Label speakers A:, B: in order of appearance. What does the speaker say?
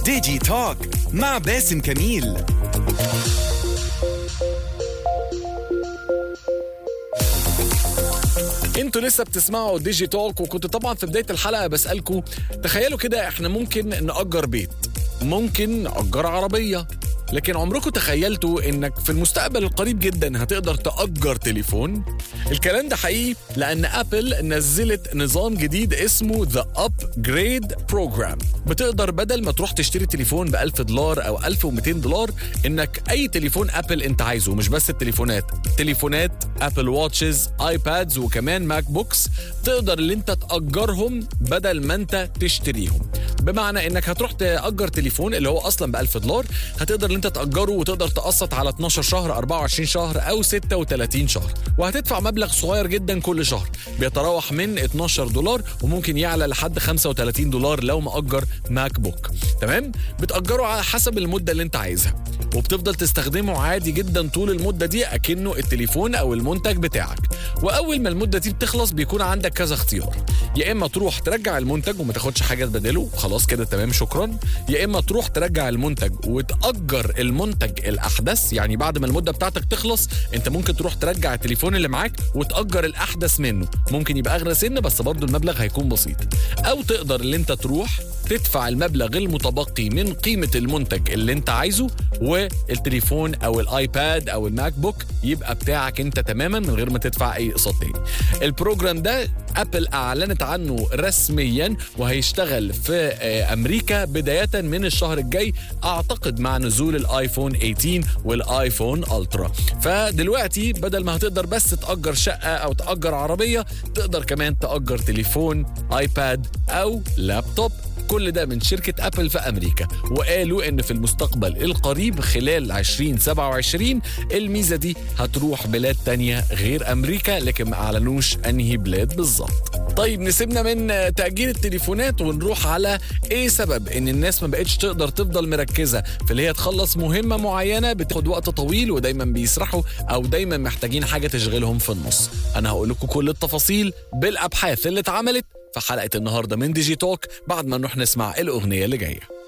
A: ديجي توك مع باسم كميل
B: انتوا لسه بتسمعوا ديجي توك وكنت طبعا في بدايه الحلقه بسالكم تخيلوا كده احنا ممكن نأجر بيت ممكن نأجر عربيه لكن عمركم تخيلتوا انك في المستقبل القريب جدا هتقدر تأجر تليفون؟ الكلام ده حقيقي لان ابل نزلت نظام جديد اسمه ذا ابجريد بروجرام بتقدر بدل ما تروح تشتري تليفون ب 1000 دولار او 1200 دولار انك اي تليفون ابل انت عايزه مش بس التليفونات تليفونات ابل واتشز ايبادز وكمان ماك بوكس تقدر اللي انت تأجرهم بدل ما انت تشتريهم بمعنى انك هتروح تأجر تليفون اللي هو اصلا ب 1000 دولار هتقدر ان انت تأجره وتقدر تقسط على 12 شهر 24 شهر او 36 شهر وهتدفع مبلغ صغير جدا كل شهر بيتراوح من 12 دولار وممكن يعلى لحد 35 دولار لو مأجر ماك بوك تمام بتأجره على حسب المدة اللي انت عايزها وبتفضل تستخدمه عادي جدا طول المدة دي أكنه التليفون أو المنتج بتاعك وأول ما المدة دي بتخلص بيكون عندك كذا اختيار يا إما تروح ترجع المنتج وما تاخدش حاجة تبدله خلاص كده تمام شكرا يا إما تروح ترجع المنتج وتأجر المنتج الأحدث يعني بعد ما المدة بتاعتك تخلص أنت ممكن تروح ترجع التليفون اللي معاك وتأجر الأحدث منه ممكن يبقى أغلى سن بس برضه المبلغ هيكون بسيط أو تقدر اللي أنت تروح تدفع المبلغ المتبقي من قيمة المنتج اللي انت عايزه والتليفون او الايباد او الماك بوك يبقى بتاعك انت تماما من غير ما تدفع اي اقساط تاني البروجرام ده ابل اعلنت عنه رسميا وهيشتغل في آه، امريكا بداية من الشهر الجاي اعتقد مع نزول الايفون 18 والايفون الترا فدلوقتي بدل ما هتقدر بس تأجر شقة او تأجر عربية تقدر كمان تأجر تليفون ايباد او لابتوب كل ده من شركة أبل في أمريكا وقالوا إن في المستقبل القريب خلال 2027 الميزة دي هتروح بلاد تانية غير أمريكا لكن ما أعلنوش أنهي بلاد بالظبط طيب نسيبنا من تأجير التليفونات ونروح على إيه سبب إن الناس ما بقتش تقدر تفضل مركزة في اللي هي تخلص مهمة معينة بتاخد وقت طويل ودايما بيسرحوا أو دايما محتاجين حاجة تشغلهم في النص أنا هقول لكم كل التفاصيل بالأبحاث اللي اتعملت في حلقة النهاردة من ديجي توك بعد ما نروح نسمع الأغنية اللي جاية